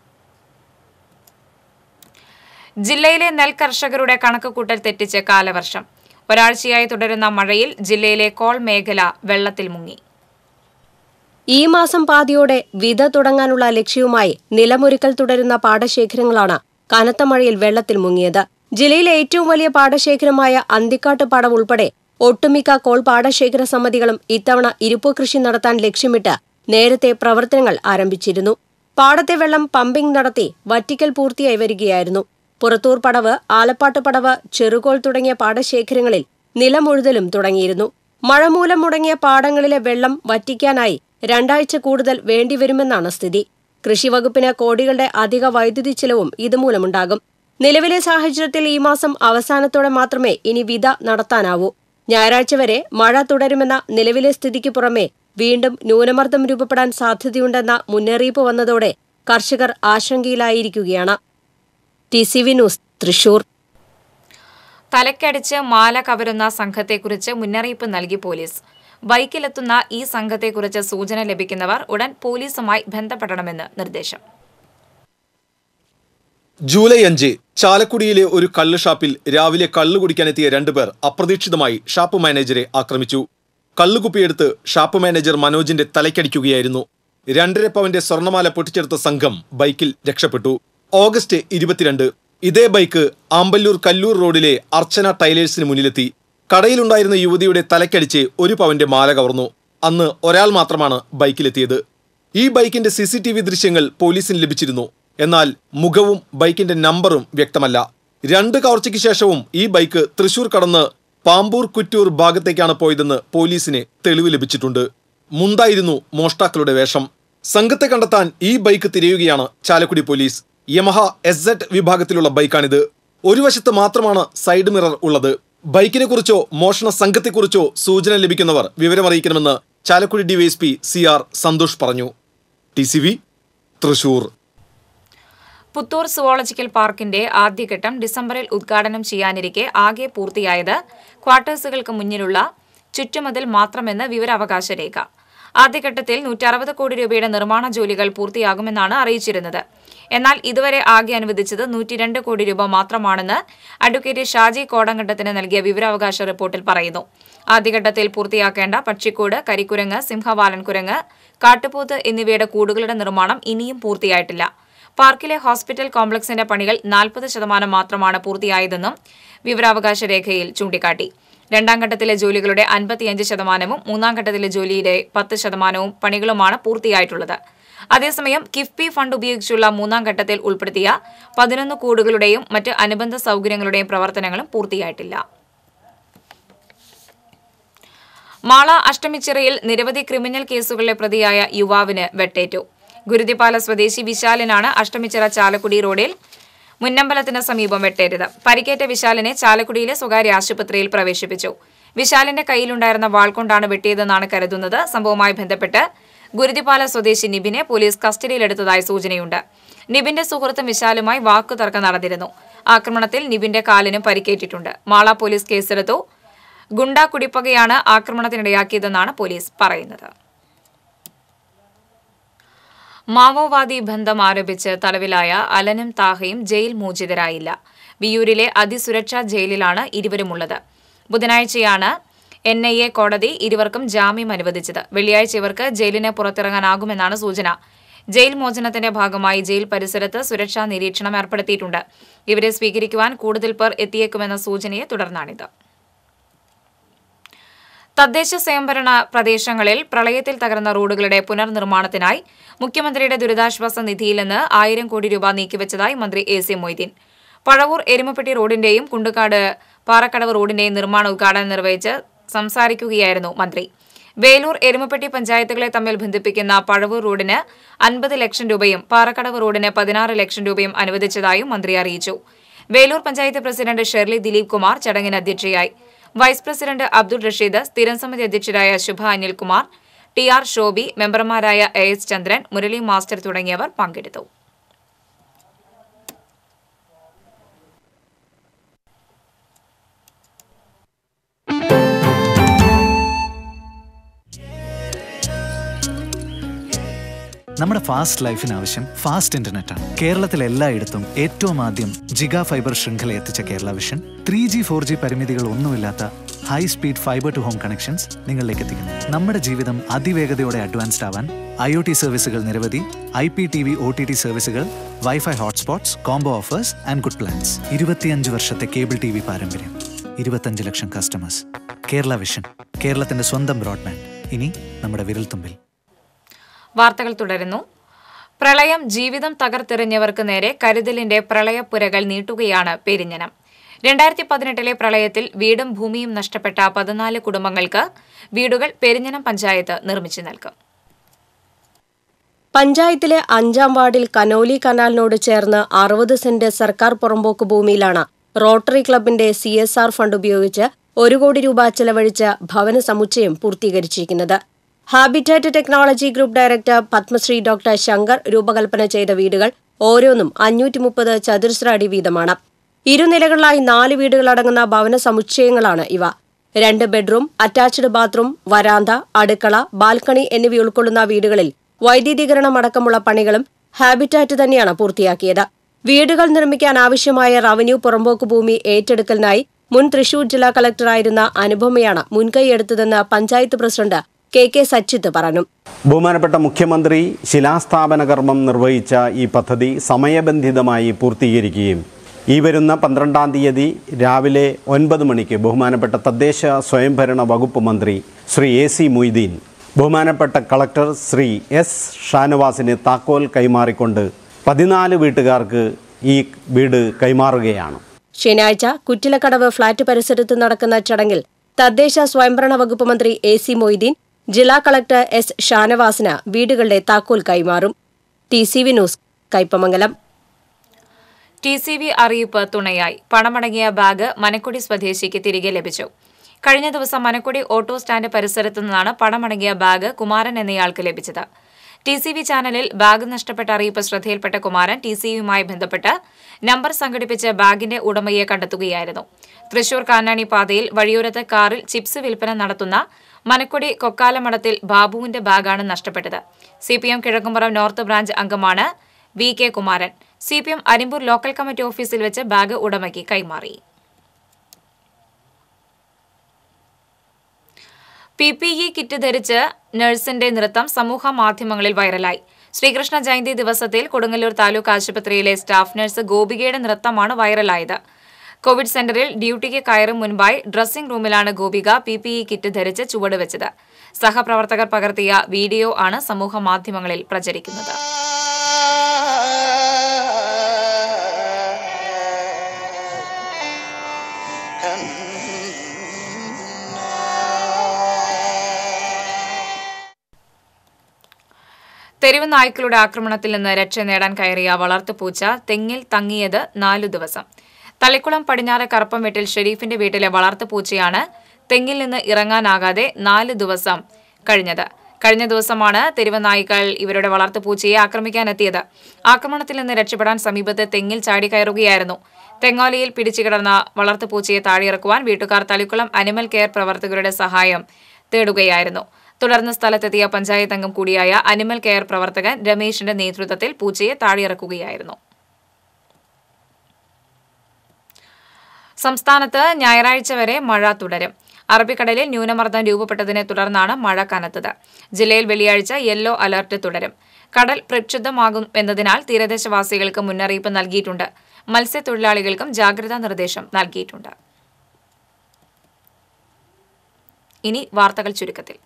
ജില്ലയിലെ നെൽ കർഷകരുടെ കണക്കുകൂട്ടൽ തെറ്റിച്ച് കാലവർഷം ഒരാഴ്ചയായി തുടരുന്ന മഴയിൽ ജില്ലയിലെ കോൾ മേഖല വെള്ളത്തിൽ മുങ്ങി ഈ മാസം പാതിയോടെ വിത തുടങ്ങാനുള്ള ലക്ഷ്യവുമായി നിലമൊരുക്കൽ തുടരുന്ന പാടശേഖരങ്ങളാണ് കനത്ത മഴയിൽ വെള്ളത്തിൽ മുങ്ങിയത് ജില്ലയിലെ ഏറ്റവും വലിയ പാടശേഖരമായ അന്തിക്കാട്ട് പാടം ഉൾപ്പെടെ ഒട്ടുമിക്ക കോൾ പാടശേഖര സമിതികളും ഇത്തവണ ഇരുപ്പു കൃഷി നടത്താൻ ലക്ഷ്യമിട്ട് നേരത്തെ പ്രവർത്തനങ്ങൾ ആരംഭിച്ചിരുന്നു പാടത്തെ വെള്ളം പമ്പിംഗ് നടത്തി വറ്റിക്കൽ പൂർത്തിയായി വരികയായിരുന്നു പുറത്തൂർ പടവ് ആലപ്പാട്ട് പടവ് ചെറുകോൾ തുടങ്ങിയ പാടശേഖരങ്ങളിൽ നിലമുഴുതലും തുടങ്ങിയിരുന്നു മഴ മൂലം മുടങ്ങിയ പാടങ്ങളിലെ വെള്ളം വറ്റിക്കാനായി രണ്ടാഴ്ച കൂടുതൽ വേണ്ടിവരുമെന്നാണ് സ്ഥിതി കൃഷിവകുപ്പിന് കോടികളുടെ അധിക വൈദ്യുതി ചെലവും ഇതുമൂലമുണ്ടാകും നിലവിലെ സാഹചര്യത്തിൽ ഈ മാസം അവസാനത്തോടെ മാത്രമേ ഇനി വിത നടത്താനാവൂ ഞായറാഴ്ച വരെ മഴ തുടരുമെന്ന നിലവിലെ സ്ഥിതിക്ക് പുറമെ വീണ്ടും ന്യൂനമർദ്ദം രൂപപ്പെടാൻ സാധ്യതയുണ്ടെന്ന മുന്നറിയിപ്പ് വന്നതോടെ കർഷകർ ആശങ്കയിലായിരിക്കുകയാണ് T C V news Thrissur തലക്കടിച്ച് മാല കവരുന്ന സംഘത്തെക്കുറിച്ച് മുന്നറിയിപ്പ് നൽകി പോലീസ് ബൈക്കിലെത്തുന്ന ഈ സംഘത്തെക്കുറിച്ച് സൂചന ലഭിക്കുന്നവർ ഉടൻ പോലീസുമായി ബന്ധപ്പെടണമെന്ന് നിർദ്ദേശം ജൂലൈ അഞ്ച് ചാലക്കുടിയിലെ ഒരു കള്ള് ഷാപ്പിൽ രാവിലെ കള്ള് കുടിക്കാനെത്തിയ രണ്ടുപേർ അപ്രതീക്ഷിതമായി ഷാപ്പ് മാനേജരെ ആക്രമിച്ചു കള്ളുകുപ്പിയെടുത്ത് ഷാപ്പ് മാനേജർ മനോജിന്റെ തലയ്ക്കടിക്കുകയായിരുന്നു രണ്ടര പവന്റെ സ്വർണമാല പൊട്ടിച്ചെടുത്ത സംഘം ബൈക്കിൽ രക്ഷപ്പെട്ടു ഓഗസ്റ്റ് ഇരുപത്തിരണ്ട് ഇതേ ബൈക്ക് ആമ്പല്ലൂർ കല്ലൂർ റോഡിലെ അർച്ചന ടൈലേഴ്സിന് മുന്നിലെത്തി കടയിലുണ്ടായിരുന്ന യുവതിയുടെ തലക്കടിച്ച് ഒരു പവന്റെ മാല കവർന്നു അന്ന് ഒരാൾ മാത്രമാണ് ബൈക്കിലെത്തിയത് ഈ ബൈക്കിന്റെ സി സി ടി വി ദൃശ്യങ്ങൾ പോലീസിന് ലഭിച്ചിരുന്നു എന്നാൽ മുഖവും ബൈക്കിന്റെ നമ്പറും വ്യക്തമല്ല രണ്ട് കവർച്ചയ്ക്ക് ശേഷവും ഈ ബൈക്ക് തൃശൂർ കടന്ന് പാമ്പൂർ കുറ്റൂർ ഭാഗത്തേക്കാണ് പോയതെന്ന് പോലീസിന് തെളിവ് ലഭിച്ചിട്ടുണ്ട് മുന്തായിരുന്നു മോഷ്ടാക്കളുടെ വേഷം സംഘത്തെ കണ്ടെത്താൻ ഈ ബൈക്ക് തിരയുകയാണ് Chalakudy police Yamaha S Z വിഭാഗത്തിലുള്ള ബൈക്കാണിത് ഒരു വശത്ത് മാത്രമാണ് സൈഡ് മിറർ ഉള്ളത് ബൈക്കിനെ കുറിച്ചോ മോഷണ സംഘത്തെക്കുറിച്ചോ സൂചന ലഭിക്കുന്നവർ വിവരമറിയിക്കണമെന്ന് Chalakudy DYSP C R Santhosh പറഞ്ഞു T C V Thrissur Puthur zoological പാർക്കിന്റെ ആദ്യഘട്ടം ഡിസംബറിൽ ഉദ്ഘാടനം ചെയ്യാനിരിക്കെ ആകെ പൂർത്തിയായത് ക്വാർട്ടേഴ്സുകൾക്ക് മുന്നിലുള്ള ചുറ്റുമതിൽ മാത്രമെന്ന് വിവരാവകാശ രേഖ ആദ്യഘട്ടത്തിൽ നൂറ്ററുപത് കോടി രൂപയുടെ നിർമ്മാണ ജോലികൾ പൂർത്തിയാകുമെന്നാണ് അറിയിച്ചിരുന്നത് എന്നാൽ ഇതുവരെ ആകെ അനുവദിച്ചത് നൂറ്റിരണ്ട് കോടി രൂപ മാത്രമാണെന്ന് അഡ്വക്കേറ്റ് ഷാജി കോടങ്കണ്ടത്തിന് നൽകിയ വിവരാവകാശ റിപ്പോർട്ടിൽ പറയുന്നു ആദ്യഘട്ടത്തിൽ പൂർത്തിയാക്കേണ്ട പക്ഷിക്കൂട് കരിക്കുരങ്ങ് സിംഹവാലൻ കുരങ്ങ് കാട്ടുപോത്ത് എന്നിവയുടെ കൂടുകളുടെ നിർമ്മാണം ഇനിയും പൂർത്തിയായിട്ടില്ല പാർക്കിലെ ഹോസ്പിറ്റൽ കോംപ്ലക്സിന്റെ പണികൾ നാൽപ്പത് ശതമാനം മാത്രമാണ് പൂർത്തിയായതെന്നും വിവരാവകാശ രേഖയിൽ ചൂണ്ടിക്കാട്ടി രണ്ടാം ഘട്ടത്തിലെ ജോലികളുടെ അൻപത്തിയഞ്ച് ശതമാനവും മൂന്നാം ഘട്ടത്തിലെ ജോലിയുടെ പത്ത് ശതമാനവും പണികളുമാണ് പൂർത്തിയായിട്ടുള്ളത് അതേസമയം കിഫ്ബി ഫണ്ട് ഉപയോഗിച്ചുള്ള മൂന്നാം ഘട്ടത്തിൽ ഉൾപ്പെടുത്തിയ പതിനൊന്ന് കൂടുകളുടെയും മറ്റ് അനുബന്ധ സൗകര്യങ്ങളുടെയും പ്രവർത്തനങ്ങളും പൂർത്തിയായിട്ടില്ല മാള അഷ്ടമിച്ചിറയിൽ നിരവധി ക്രിമിനൽ കേസുകളിലെ പ്രതിയായ യുവാവിന് വെട്ടേറ്റു ഗുരുതിപ്പാല സ്വദേശി വിശാലിനാണ് അഷ്ടമിച്ചിറ ചാലക്കുടി റോഡിൽ മുന്നമ്പലത്തിന് സമീപം വെട്ടേറ്റത് പരിക്കേറ്റ വിശാലിനെ ചാലക്കുടിയിലെ സ്വകാര്യ ആശുപത്രിയിൽ പ്രവേശിപ്പിച്ചു വിശാലിന്റെ കയ്യിലുണ്ടായിരുന്ന വാൾ കൊണ്ടാണ് വെട്ടിയതെന്നാണ് കരുതുന്നത് സംഭവവുമായി ബന്ധപ്പെട്ട് ഗുരുതിപ്പാല സ്വദേശി നിബിനെ പോലീസ് കസ്റ്റഡിയിലെടുത്തതായി സൂചനയുണ്ട് നിബിന്റെ സുഹൃത്തും വിശാലുമായി വാക്കുതർക്കം നടന്നിരുന്നു ആക്രമണത്തിൽ നിബിന്റെ കാലിനും പരിക്കേറ്റിട്ടുണ്ട് മാള പോലീസ് കേസെടുത്തു ഗുണ്ട കുടിപ്പകയാണ് ആക്രമണത്തിനിടയാക്കിയതെന്നാണ് പോലീസ് പറയുന്നത് മാവോവാദി ബന്ധം ആരോപിച്ച് തടവിലായ അലനും താഹയും ജയിൽ മോചിതരായില്ല വിയൂരിലെ അതിസുരക്ഷാ ജയിലിലാണ് ഇരുവരുമുള്ളത് ബുധനാഴ്ചയാണ് എൻ ഐ എ കോടതി ഇരുവർക്കും ജാമ്യം അനുവദിച്ചത് വെള്ളിയാഴ്ച ഇവർക്ക് ജയിലിന് പുറത്തിറങ്ങാനാകുമെന്നാണ് സൂചന ജയിൽ മോചനത്തിന്റെ ഭാഗമായി ജയിൽ പരിസരത്ത് സുരക്ഷാ നിരീക്ഷണം ഏർപ്പെടുത്തിയിട്ടുണ്ട് ഇവരെ സ്വീകരിക്കുവാൻ കൂടുതൽ പേർ എത്തിയേക്കുമെന്ന സൂചനയെ തുടർന്നാണിത് തദ്ദേശ സ്വയംഭരണ പ്രദേശങ്ങളിൽ പ്രളയത്തിൽ തകർന്ന റോഡുകളുടെ പുനർനിർമ്മാണത്തിനായി മുഖ്യമന്ത്രിയുടെ ദുരിതാശ്വാസ നിധിയിൽ നിന്ന് ആയിരം കോടി രൂപ നീക്കിവച്ചതായി മന്ത്രി എ സി മൊയ്തീൻ പഴവൂർ എരുമപ്പെട്ടി റോഡിന്റെയും കുണ്ടുകാട് പാറക്കടവ് റോഡിന്റെയും നിർമ്മാണ ഉദ്ഘാടനം നിർവഹിച്ച് സംസാരിക്കുകയായിരുന്നു മന്ത്രി വേലൂർ എരുമപ്പെട്ടി പഞ്ചായത്തുകളെ തമ്മിൽ ബന്ധിപ്പിക്കുന്ന പഴവൂർ റോഡിന് അൻപത് ലക്ഷം രൂപയും പാറക്കടവ് റോഡിന് പതിനാറ് ലക്ഷം രൂപയും അനുവദിച്ചതായും മന്ത്രി അറിയിച്ചു വേലൂർ പഞ്ചായത്ത് പ്രസിഡന്റ് ഷെർലി ദിലീപ് കുമാർ ചടങ്ങിന് അധ്യക്ഷയായി വൈസ് പ്രസിഡന്റ് അബ്ദുൾ റഷീദ് സ്ഥിരം സമിതി അധ്യക്ഷരായ ശുഭ അനിൽകുമാർ ടി ആർ ഷോബി മെമ്പർമാരായ A S Chandran Murali master തുടങ്ങിയവർ പങ്കെടുത്തു നമ്മുടെ ഫാസ്റ്റ് ലൈഫിന് ആവശ്യം ഫാസ്റ്റ് ഇന്റർനെറ്റ് ആണ് കേരളത്തിൽ എല്ലായിടത്തും ഏറ്റവും ആദ്യം ജിഗാ ഫൈബർ ശൃംഖല എത്തിച്ച Kerala vision three G four G പരിമിതികൾ ഒന്നുമില്ലാത്ത high speed fibre to home connections നിങ്ങളിലേക്ക് എത്തിക്കുന്നു നമ്മുടെ ജീവിതം അതിവേഗതയോടെ അഡ്വാൻസ്ഡ് ആവാൻ ഐ ഒ ടി സർവീസുകൾ നിരവധി I P T V O T T സർവീസുകൾ wifi hotspots combo offers and good plans ഇരുപത്തിയഞ്ച് വർഷത്തെ കേബിൾ ടി വി പാരമ്പര്യം ഇരുപത്തഞ്ച് ലക്ഷം കസ്റ്റമേഴ്സ് കേരള വിഷൻ കേരളത്തിന്റെ സ്വന്തം ബ്രോഡ്ബാൻഡ് ഇനി നമ്മുടെ വിരൽത്തുമ്പിൽ വാർത്തകൾ തുടരുന്നു പ്രളയം ജീവിതം തകർത്തെറിഞ്ഞവർക്ക് നേരെ കരുതലിന്റെ പ്രളയപ്പുരകൾ നീട്ടുകയാണ് പെരിഞ്ഞനം രണ്ടായിരത്തി പതിനെട്ടിലെ പ്രളയത്തിൽ വീടും ഭൂമിയും നഷ്ടപ്പെട്ട പതിനാല് കുടുംബങ്ങൾക്ക് വീടുകൾ പെരിഞ്ഞനം പഞ്ചായത്ത് നിർമ്മിച്ചു നൽകും പഞ്ചായത്തിലെ അഞ്ചാം വാർഡിൽ കനോലി കനാലിനോട് ചേർന്ന് അറുപത് സെന്റ് സർക്കാർ പുറമ്പോക്ക് ഭൂമിയിലാണ് റോട്ടറി ക്ലബിന്റെ സി എസ് ആർ ഫണ്ട് ഉപയോഗിച്ച് ഒരു കോടി രൂപ ചെലവഴിച്ച് ഭവന സമുച്ചയം പൂർത്തീകരിച്ചിരിക്കുന്നത് habitat technology group director Padma Shri doctor Shankar രൂപകൽപ്പന ചെയ്ത വീടുകൾ ഓരോന്നും അഞ്ഞൂറ്റി മുപ്പത് ചതുരശ്ര അടി വീതമാണ് ഇരുനിലകളിലായി നാല് വീടുകളടങ്ങുന്ന ഭവന സമുച്ചയങ്ങളാണ് ഇവ രണ്ട് ബെഡ്റൂം അറ്റാച്ച്ഡ് ബാത്റൂം വരാന്ത അടുക്കള ബാൽക്കണി എന്നിവ ഉൾക്കൊള്ളുന്ന വീടുകളിൽ വൈദ്യുതീകരണം അടക്കമുള്ള പണികളും ഹാബിറ്റാറ്റ് തന്നെയാണ് പൂർത്തിയാക്കിയത് വീടുകൾ നിർമ്മിക്കാൻ ആവശ്യമായ റവന്യൂ പുറമ്പോക്ക് ഭൂമി ഏറ്റെടുക്കലിനായി മുൻ തൃശൂർ ജില്ലാ കളക്ടറായിരുന്ന അനുപമയാണ് മുൻകൈയെടുത്തതെന്ന് panchayat president K K Sachith പറഞ്ഞു ബഹുമാനപ്പെട്ട മുഖ്യമന്ത്രി ശിലാസ്ഥാപന കർമ്മം നിർവഹിച്ച ഈ പദ്ധതി സമയബന്ധിതമായി പൂർത്തീകരിക്കുകയും ഈ വരുന്ന പന്ത്രണ്ടാം തീയതി രാവിലെ ഒൻപത് മണിക്ക് ബഹുമാനപ്പെട്ട തദ്ദേശ സ്വയംഭരണ വകുപ്പ് മന്ത്രി ശ്രീ എ സി മൊയ്തീൻ ബഹുമാനപ്പെട്ട കളക്ടർ ശ്രീ എസ് ഷാനവാസിന് താക്കോൽ കൈമാറിക്കൊണ്ട് പതിനാല് വീട്ടുകാർക്ക് ഈ വീട് കൈമാറുകയാണ് ശനിയാഴ്ച കുറ്റിലക്കടവ് ഫ്ളാറ്റ് പരിസരത്ത് നടക്കുന്ന ചടങ്ങിൽ തദ്ദേശ സ്വയംഭരണ വകുപ്പ് മന്ത്രി എ സി മൊയ്തീൻ ജില്ലാ കളക്ടർ എസ് ഷാനവാസിന് വീടുകളുടെ താക്കോൽ കൈമാറും T C V news Kaipamangalam T C V അറിയിപ്പ് തുണയായി പണമടങ്ങിയ ബാഗ് മനക്കുടി സ്വദേശിക്ക് തിരികെ ലഭിച്ചു കഴിഞ്ഞ ദിവസം മനക്കുടി ഓട്ടോ സ്റ്റാൻഡ് പരിസരത്തു നിന്നാണ് പണമടങ്ങിയ ബാഗ് കുമാരൻ എന്നയാൾക്ക് ലഭിച്ചത് ടി സി വി ചാനലിൽ ബാഗ് നഷ്ടപ്പെട്ട അറിയിപ്പ് ശ്രദ്ധയിൽപ്പെട്ട കുമാരൻ ടി സി വിയുമായി ബന്ധപ്പെട്ട് നമ്പർ സംഘടിപ്പിച്ച് ബാഗിന്റെ ഉടമയെ കണ്ടെത്തുകയായിരുന്നു തൃശൂർ കാനാണി പാതയിൽ വഴിയോരത്ത് കാറിൽ ചിപ്സ് വിൽപ്പന നടത്തുന്ന മനക്കൊടി കൊക്കാലമഠത്തിൽ ബാബുവിന്റെ ബാഗാണ് നഷ്ടപ്പെട്ടത് C P M Kizhakkumpuram north branch അംഗമാണ് V K Kumaran C P M Arimbur local committee ഓഫീസിൽ വെച്ച് ബാഗ് ഉടമയ്ക്ക് കൈമാറി പി പി ഇ കിറ്റ് ധരിച്ച് നഴ്സിന്റെ നൃത്തം സമൂഹ മാധ്യമങ്ങളിൽ വൈറലായി ശ്രീകൃഷ്ണ ജയന്തി ദിവസത്തിൽ കൊടുങ്ങല്ലൂർ താലൂക്ക് ആശുപത്രിയിലെ സ്റ്റാഫ് നഴ്സ് ഗോപികയുടെ നൃത്തമാണ് വൈറലായത് കോവിഡ് സെന്ററിൽ ഡ്യൂട്ടിക്ക് കയറും മുൻപായി ഡ്രസ്സിംഗ് റൂമിലാണ് Gopika P P E kit ധരിച്ച് ചുവടുവെച്ചത് സഹപ്രവർത്തകർ പകർത്തിയ വീഡിയോ ആണ് സമൂഹ മാധ്യമങ്ങളിൽ പ്രചരിക്കുന്നത് തെരുവ് നായ്ക്കളുടെ ആക്രമണത്തിൽ നിന്ന് രക്ഷ നേടാൻ കയറിയ വളർത്തുപൂച്ച തെങ്ങിൽ തങ്ങിയത് നാലു ദിവസം തളിക്കുളം പടിഞ്ഞാറ് കറുപ്പംവെട്ടിൽ ഷെരീഫിന്റെ വീട്ടിലെ വളർത്തുപൂച്ചയാണ് തെങ്ങിൽ നിന്ന് ഇറങ്ങാനാകാതെ നാല് ദിവസം കഴിഞ്ഞത് കഴിഞ്ഞ ദിവസമാണ് തെരുവ് നായ്ക്കൾ ഇവരുടെ വളർത്തുപൂച്ചയെ ആക്രമിക്കാനെത്തിയത് ആക്രമണത്തിൽ നിന്ന് രക്ഷപ്പെടാൻ സമീപത്ത് തെങ്ങിൽ ചാടിക്കയറുകയായിരുന്നു തെങ്ങോലയിൽ പിടിച്ചു കിടന്ന വളർത്തുപൂച്ചയെ താഴെയിറക്കുവാൻ വീട്ടുകാർ തളിക്കുളം അനിമൽ കെയർ പ്രവർത്തകരുടെ സഹായം തേടുകയായിരുന്നു തുടർന്ന് സ്ഥലത്തെത്തിയ പഞ്ചായത്ത് അംഗം കൂടിയായ അനിമൽ കെയർ പ്രവർത്തകൻ രമേശിന്റെ നേതൃത്വത്തിൽ പൂച്ചയെ താഴെയിറക്കുകയായിരുന്നു സംസ്ഥാനത്ത് ഞായറാഴ്ച വരെ മഴ തുടരും അറബിക്കടലിൽ ന്യൂനമർദ്ദം രൂപപ്പെട്ടതിനെ തുടർന്നാണ് മഴ കനത്തത് ജില്ലയിൽ വെള്ളിയാഴ്ച യെല്ലോ അലർട്ട് തുടരും കടൽ പ്രക്ഷുബ്ധമാകും എന്നതിനാൽ തീരദേശവാസികൾക്ക് മുന്നറിയിപ്പ് നൽകിയിട്ടുണ്ട് മത്സ്യത്തൊഴിലാളികൾക്കും ജാഗ്രതാ നിർദ്ദേശം നൽകിയിട്ടുണ്ട് ഇനി വാർത്തകൾ ചുരുക്കത്തിൽ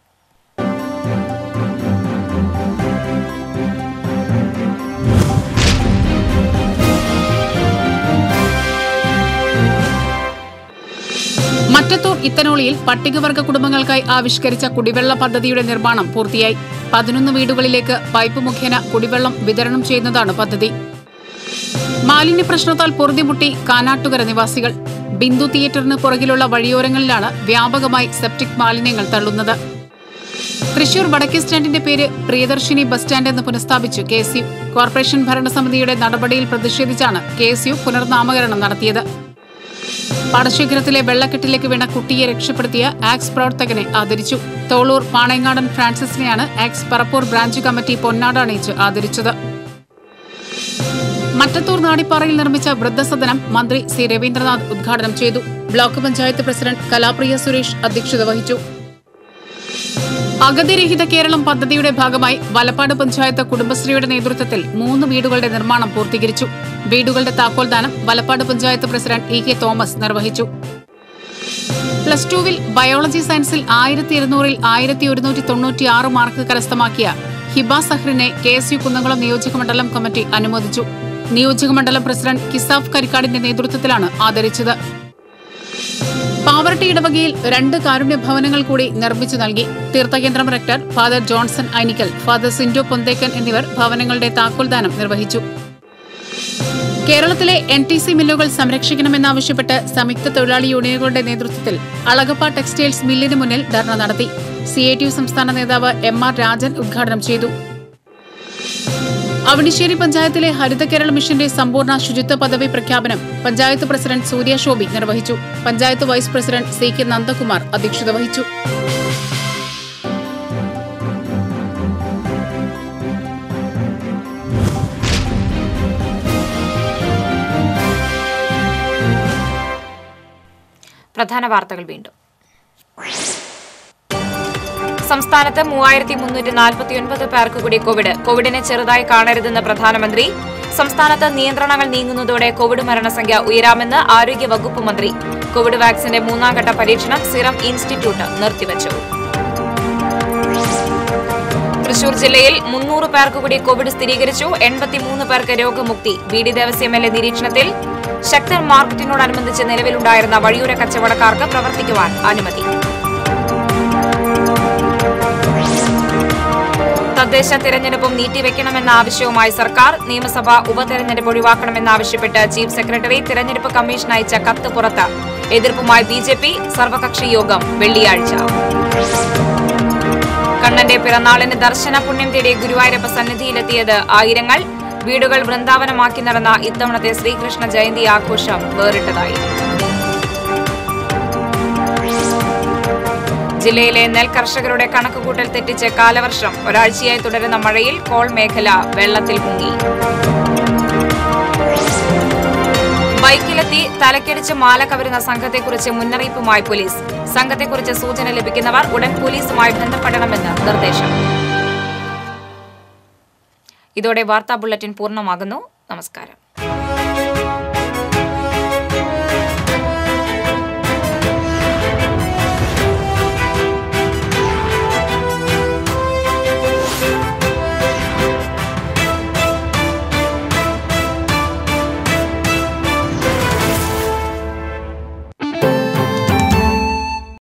മറ്റത്തൂർ ഇത്തനോളിയിൽ പട്ടികവർഗ കുടുംബങ്ങൾക്കായി ആവിഷ്കരിച്ച കുടിവെള്ള പദ്ധതിയുടെ നിർമ്മാണം പൂർത്തിയായി പതിനൊന്ന് വീടുകളിലേക്ക് പൈപ്പ് മുഖേന കുടിവെള്ളം വിതരണം ചെയ്യുന്നതാണ് പദ്ധതി മാലിന്യ പ്രശ്നത്താൽ പൊറുതിമുട്ടി കാനാട്ടുകര നിവാസികൾ ബിന്ദു തിയേറ്ററിന് പുറകിലുള്ള വഴിയോരങ്ങളിലാണ് വ്യാപകമായി സെപ്റ്റിക് മാലിന്യങ്ങൾ തള്ളുന്നത് തൃശൂർ വടക്കേ സ്റ്റാൻഡിന്റെ പേര് പ്രിയദർശിനി ബസ് സ്റ്റാൻഡ് എന്ന് പുനഃസ്ഥാപിച്ചു കെ എസ് യു കോർപ്പറേഷൻ ഭരണസമിതിയുടെ നടപടിയിൽ പ്രതിഷേധിച്ചാണ് കെ എസ് യു പുനർനാമകരണം നടത്തിയത് പാടശേഖരത്തിലെ വെള്ളക്കെട്ടിലേക്ക് വീണ കുട്ടിയെ രക്ഷപ്പെടുത്തിയ ആക്സ് പ്രവർത്തകനെ ആദരിച്ചു തോളൂർ പാണയങ്ങാടൻ ഫ്രാൻസിസിനെയാണ് ആക്സ് പറപ്പൂർ ബ്രാഞ്ച് കമ്മിറ്റി പൊന്നാട അണിയിച്ച് ആദരിച്ചത് മറ്റത്തൂർ നാടിപ്പാറയിൽ നിർമ്മിച്ച വൃദ്ധസദനം മന്ത്രി സി രവീന്ദ്രനാഥ് ഉദ്ഘാടനം ചെയ്തു ബ്ലോക്ക് പഞ്ചായത്ത് പ്രസിഡന്റ് കലാപ്രിയ സുരേഷ് അധ്യക്ഷത വഹിച്ചു അഗതിരഹിത കേരളം പദ്ധതിയുടെ ഭാഗമായി വലപ്പാട് പഞ്ചായത്ത് കുടുംബശ്രീയുടെ നേതൃത്വത്തിൽ മൂന്ന് വീടുകളുടെ നിർമ്മാണം പൂർത്തീകരിച്ചു വീടുകളുടെ താക്കോൽദാനം Valappad panchayat president E K Thomas നിർവഹിച്ചു പ്ലസ് ടുവിൽ ബയോളജി സയൻസിൽ ആയിരത്തി ഇരുന്നൂറിൽ ആയിരത്തി ഒരുന്നൂറ്റി തൊണ്ണൂറ്റി ആറ് മാർക്ക് കരസ്ഥമാക്കിയ ഹിബ സഹ്റിനെ കെ എസ് യു കുന്നംകുളം നിയോജകമണ്ഡലം കമ്മിറ്റി അനുമോദിച്ചു നിയോജകമണ്ഡലം പ്രസിഡന്റ് കിസാഫ് കരിക്കാടിന്റെ നേതൃത്വത്തിലാണ് ആദരിച്ചത് പാവർട്ടി ഇടവകയിൽ രണ്ട് കാരുണ്യ ഭവനങ്ങൾ കൂടി നിർമ്മിച്ചു നൽകി തീർത്ഥകേന്ദ്രം rector father Johnson Ainikkal father Sindo Ponthekkan എന്നിവർ ഭവനങ്ങളുടെ താക്കോൽദാനം നിർവഹിച്ചു കേരളത്തിലെ എൻ ടി സി മില്ലുകൾ സംരക്ഷിക്കണമെന്നാവശ്യപ്പെട്ട് സംയുക്ത തൊഴിലാളി യൂണിയനുകളുടെ നേതൃത്വത്തിൽ അളഗപ്പ ടെക്സ്റ്റൈൽസ് മില്ലിന് മുന്നിൽ ധർണ നടത്തി സി ഐ ടി യു സംസ്ഥാന നേതാവ് എം ആർ രാജൻ ഉദ്ഘാടനം ചെയ്തു അവണിശ്ശേരി പഞ്ചായത്തിലെ ഹരിത കേരള മിഷന്റെ സമ്പൂർണ്ണ ശുചിത്വ പദവി പ്രഖ്യാപനം പഞ്ചായത്ത് പ്രസിഡന്റ് സൂര്യ ശോഭി നിർവഹിച്ചു panchayat vice president C K Nandakumar അധ്യക്ഷത വഹിച്ചു പ്രധാന വാർത്തകൾ വീണ്ടും സംസ്ഥാനത്ത് മൂവായിരത്തി മുന്നൂറ്റി നാൽപ്പത്തിയൊൻപത് പേർക്ക് കൂടി കോവിഡ് കോവിഡിനെ ചെറുതായി കാണരുതെന്ന് പ്രധാനമന്ത്രി സംസ്ഥാനത്ത് നിയന്ത്രണങ്ങൾ നീങ്ങുന്നതോടെ കോവിഡ് മരണസംഖ്യ ഉയരാമെന്ന് ആരോഗ്യ വകുപ്പ് മന്ത്രി കോവിഡ് വാക്സിന്റെ മൂന്നാം ഘട്ട പരീക്ഷണം സിറം ഇൻസ്റ്റിറ്റ്യൂട്ട് നിർത്തിവച്ചു തൃശൂർ ജില്ലയിൽ മുന്നൂറ് പേർക്ക് കൂടി കോവിഡ് സ്ഥിരീകരിച്ചു എൺപത്തിമൂന്ന് പേർക്ക് രോഗമുക്തി B D Devasy L A നിരീക്ഷണത്തിൽ ശക്തൻ മാർക്കറ്റിനോടനുബന്ധിച്ച് നിലവിലുണ്ടായിരുന്ന വഴിയോര കച്ചവടക്കാർക്ക് പ്രവർത്തിക്കുവാൻ അനുമതി തദ്ദേശ തിരഞ്ഞെടുപ്പും നീട്ടിവെക്കണമെന്ന ആവശ്യവുമായി സർക്കാർ നിയമസഭാ ഉപതെരഞ്ഞെടുപ്പ് ഒഴിവാക്കണമെന്നാവശ്യപ്പെട്ട് ചീഫ് സെക്രട്ടറി തിരഞ്ഞെടുപ്പ് കമ്മീഷൻ അയച്ച കത്ത് പുറത്ത് എതിർപ്പുമായി ബി ജെ പി സർവകക്ഷി യോഗം വെള്ളിയാഴ്ച കണ്ണന്റെ പിറന്നാളിന് ദർശന പുണ്യം തേടി ഗുരുവായൂരപ്പ സന്നിധിയിലെത്തിയത് ആയിരങ്ങൾ വീടുകൾ വൃന്ദാവനമാക്കി നടന്ന ഇത്തവണത്തെ ശ്രീകൃഷ്ണ ജയന്തി ആഘോഷം വേറിട്ടതായി ജില്ലയിലെ നെൽ കർഷകരുടെ കണക്കുകൂട്ടൽ തെറ്റിച്ച് കാലവർഷം ഒരാഴ്ചയായി തുടരുന്ന മഴയിൽ കോൾ മേഖല വെള്ളത്തിൽ മുങ്ങി ബൈക്കിലെത്തി തലക്കടിച്ച് മാല കവരുന്ന സംഘത്തെക്കുറിച്ച് മുന്നറിയിപ്പുമായി പോലീസ് സംഘത്തെക്കുറിച്ച് സൂചന ലഭിക്കുന്നവർ ഉടൻ പോലീസുമായി ബന്ധപ്പെടണമെന്ന് നിർദ്ദേശം ഇതോടെ വാർത്താ ബുള്ളറ്റിൻ പൂർണ്ണമാകുന്നു നമസ്കാരം